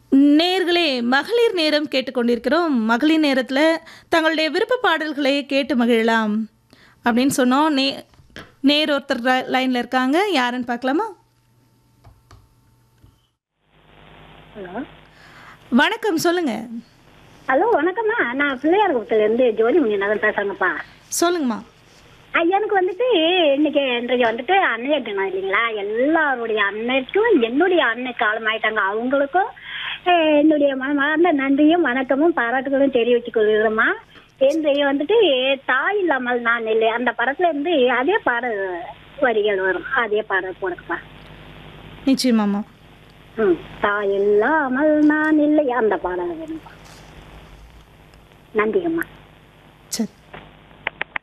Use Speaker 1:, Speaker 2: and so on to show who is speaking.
Speaker 1: நேர்களே மகளிர் நேரம் கேட்டுக்கொண்டிருக்கிறோம் மகளிர் நேரத்தில் தங்களுடைய விருப்ப பாடல்களை கேட்டு மகிழலாம் அப்படின்னு சொன்னோம் நே நேர் ஒருத்தர் லைனில் இருக்காங்க யாருன்னு பார்க்கலாமா
Speaker 2: ஹலோ
Speaker 1: வணக்கம் சொல்லுங்கள்
Speaker 2: ஹலோ வணக்கம்மா நான் பிள்ளையார் குப்பத்துலேருந்து ஜோதி முனியநாதன் பேசுகிறேங்கப்பா
Speaker 1: சொல்லுங்கம்மா
Speaker 2: ஆ, எனக்கு வந்துட்டு இன்னைக்கு இன்றைக்கு வந்துட்டு அன்னைய தினம் இல்லைங்களா எல்லாருடைய அன்னைக்கும் என்னுடைய அன்னை காலமாயிட்டாங்க அவங்களுக்கும் அஹ், என்னுடைய மனமார்ந்த நன்றியும் வணக்கமும் பாராட்டுகளும் தெரிவித்துக் கொள்கிறோம்மா இன்றைய வந்துட்டு தாய் இல்லாமல் நான் இல்லை அந்த படத்துல இருந்து அதே பாடல் வரிகள் வரும் அதே பாடல் போடுங்கப்பா
Speaker 1: நிச்சயமாம்மா
Speaker 2: ம் தாய் இல்லாமல் நான் இல்லை அந்த பாடல் வேணும்ப்பா நன்றிங்கம்மா